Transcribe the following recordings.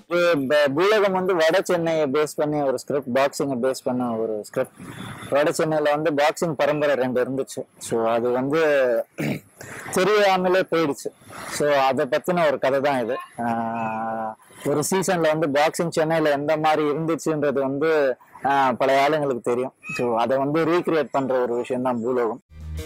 இது ப- பூலகம் வந்து வட சென்னையை பேஸ் பண்ணி ஒரு ஸ்கிரிப்ட் பாக்ஸிங்கை பேஸ் பண்ண ஒரு ஸ்கிரிப்ட் வட சென்னையில் வந்து பாக்ஸிங் பரம்பரை ரெண்டு இருந்துச்சு ஸோ அது வந்து தெரியாமலே போயிடுச்சு ஸோ அதை பற்றின ஒரு கதை தான் இது ஆஹ் ஒரு சீசனில் வந்து பாக்ஸிங் சென்னையில் எந்த மாதிரி இருந்துச்சுன்றது வந்து ஆஹ் பல ஆளுங்களுக்கு தெரியும் ஸோ அதை வந்து ரீக்ரியேட் பண்ணுற ஒரு விஷயம் தான் பூலோகம்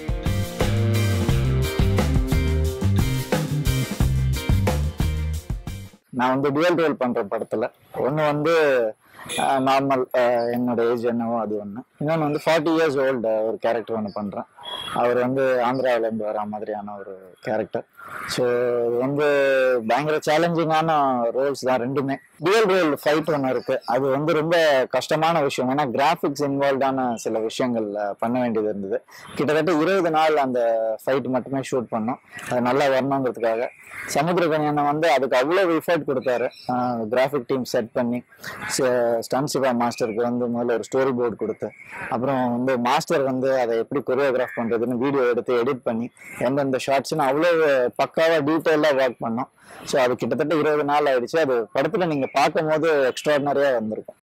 நான் வந்து டுவெல் ரோல் பண்ற படத்துல ஒன்று வந்து நார்மல் என்னோட ஏஜ் என்னவோ அது ஒன்று இன்னொன்று வந்து ஃபார்ட்டி இயர்ஸ் ஓல்டு ஒரு கேரக்டர் ஒன்று பண்ணுறேன் அவர் வந்து ஆந்திராவுல இருந்து வர மாதிரியான ஒரு கேரக்டர் ஸோ இது வந்து பயங்கர சேலஞ்சிங்கான ரோல்ஸ் தான் ரெண்டுமே டுவெல் ரோல் ஃபைட் ஒன்று இருக்கு அது வந்து ரொம்ப கஷ்டமான விஷயம் ஏன்னா கிராஃபிக்ஸ் இன்வால்வ்டான சில விஷயங்கள் அஹ், பண்ண வேண்டியது இருந்தது கிட்டத்தட்ட இருபது நாள் அந்த ஃபைட் மட்டுமே ஷூட் பண்ணோம் அது நல்லா வரணுங்கிறதுக்காக சமுத்திரகனியனை வந்து அதுக்கு அவ்வளோ எஃபர்ட் கொடுத்தாரு கிராஃபிக் டீம் செட் பண்ணி ஸ்டன் சிவா மாஸ்டருக்கு வந்து முதல்ல ஒரு ஸ்டோரி போர்டு கொடுத்து அப்புறம் வந்து மாஸ்டர் வந்து அதை எப்படி கொரியோகிராஃப் பண்ணுறதுன்னு வீடியோ எடுத்து எடிட் பண்ணி எந்தெந்த ஷார்ட்ஸ்னு அவ்வளோ பக்காவாக டீட்டெயிலாக ஒர்க் பண்ணோம் ஸோ அது கிட்டத்தட்ட இருபது நாள் ஆயிடுச்சு அது படத்தில் நீங்கள் பார்க்கும்போது எக்ஸ்ட்ராடினரியாக வந்திருக்கும்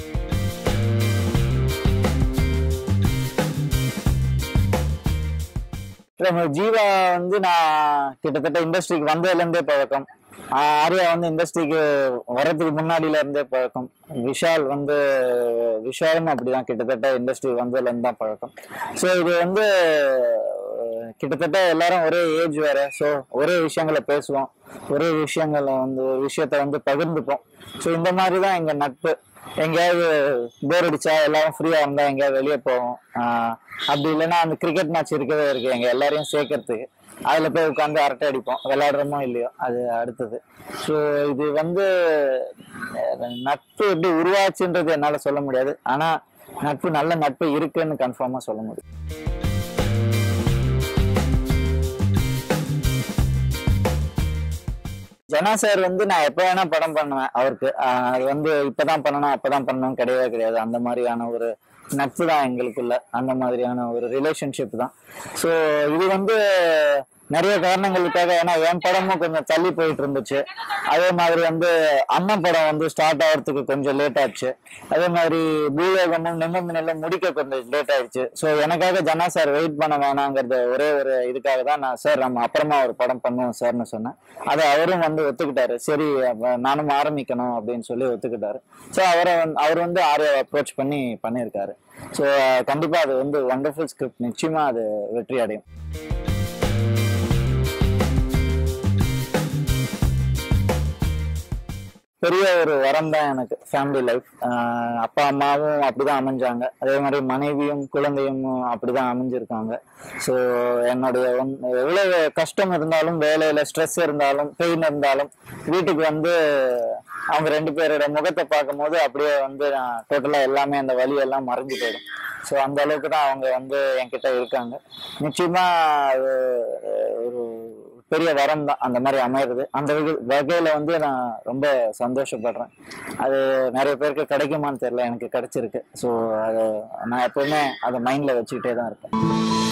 நம்ம ஜீவா வந்து நான் கிட்டத்தட்ட இண்டஸ்ட்ரிக்கு வந்ததுலேருந்தே பழக்கம் ஆஹ் ஆர்யா வந்து இண்டஸ்ட்ரிக்கு வர்றதுக்கு முன்னாடியில இருந்தே பழக்கம் விஷால் வந்து விஷாலும் அப்படிதான் கிட்டத்தட்ட இண்டஸ்ட்ரி வந்ததுலேருந்து தான் பழக்கம் ஸோ இது வந்து அஹ், கிட்டத்தட்ட எல்லாரும் ஒரே ஏஜ் வேற ஸோ ஒரே விஷயங்களை பேசுவோம் ஒரே விஷயங்களை வந்து ஒரு விஷயத்த வந்து பகிர்ந்துப்போம் ஸோ இந்த மாதிரி தான் எங்க நட்பு எங்கேயாவது போர் அடிச்சா எல்லாரும் ஃப்ரீயா இருந்தா எங்கேயாவது வெளியே போவோம் ஆஹ் அப்படி இல்லைன்னா அந்த கிரிக்கெட் மேட்ச் இருக்கவே இருக்கு எங்க எல்லாரையும் சேர்க்கறதுக்கு அதுல போய் உட்காந்து அரட்டை அடிப்போம் விளையாடுறோமோ இல்லையோ அது அடுத்தது ஸோ இது வந்து அஹ், நட்பு எப்படி உருவாச்சுன்றது என்னால சொல்ல முடியாது ஆனா நட்பு நல்ல நட்பு இருக்குன்னு கன்ஃபார்மா சொல்ல முடியும் ஜனா சார் வந்து நான் எப்போ வேணா படம் பண்ணுவேன் அவருக்கு ஆஹ் அது வந்து இப்பதான் பண்ணணும் அப்பதான் பண்ணணும் கிடையவே கிடையாது அந்த மாதிரியான ஒரு நட்பு தான் எங்களுக்குள்ள அந்த மாதிரியான ஒரு ரிலேஷன்ஷிப் தான் ஸோ இது வந்து நிறைய காரணங்களுக்காக ஏன்னா என் படமும் கொஞ்சம் தள்ளி போயிட்டு இருந்துச்சு அதே மாதிரி வந்து அண்ணன் படம் வந்து ஸ்டார்ட் ஆகிறதுக்கு கொஞ்சம் லேட் ஆச்சு அதே மாதிரி பூலோகமும் நிம்மதினிலும் முடிக்க கொஞ்சம் லேட் ஆயிடுச்சு ஸோ எனக்காக ஜனா சார் வெயிட் பண்ண வேணாங்கிறது ஒரே ஒரு இதுக்காக தான் நான் சார் நம்ம அப்புறமா ஒரு படம் பண்ணுவோம் சார்னு சொன்னேன் அதை அவரும் வந்து ஒத்துக்கிட்டாரு சரி அப்ப நானும் ஆரம்பிக்கணும் அப்படின்னு சொல்லி ஒத்துக்கிட்டாரு ஸோ அவரை வந்து அவர் வந்து ஆர்யா அப்ரோச் பண்ணி பண்ணியிருக்காரு ஸோ கண்டிப்பாக அது வந்து ஒண்டர்ஃபுல் ஸ்கிரிப்ட் நிச்சயமா அது வெற்றி அடையும் பெரிய ஒரு வரம் தான் எனக்கு ஃபேமிலி லைஃப் அப்பா அம்மாவும் அப்படிதான் அமைஞ்சாங்க அதே மாதிரி மனைவியும் குழந்தையும் அப்படிதான் அமைஞ்சிருக்காங்க ஸோ என்னுடைய ஒன்- எவ்வளவு கஷ்டம் இருந்தாலும் வேலையில ஸ்ட்ரெஸ் இருந்தாலும் பெயின் இருந்தாலும் வீட்டுக்கு வந்து அவங்க ரெண்டு பேரோட முகத்தை பார்க்கும்போது அப்படியே வந்து டோட்டலா எல்லாமே அந்த வலி எல்லாம் மறைஞ்சு போயிடும் ஸோ அந்த அளவுக்கு தான் அவங்க வந்து என்கிட்ட இருக்காங்க நிச்சயமா அது ஒரு பெரிய வரம் தான் அந்த மாதிரி அமையிறது அந்த வகை- வகையில வந்து நான் ரொம்ப சந்தோஷப்படுறேன் அது நிறைய பேருக்கு கிடைக்குமான்னு தெரியல எனக்கு கிடைச்சிருக்கு ஸோ அது நான் எப்பவுமே அதை மைண்ட்ல வச்சுக்கிட்டே தான் இருப்பேன்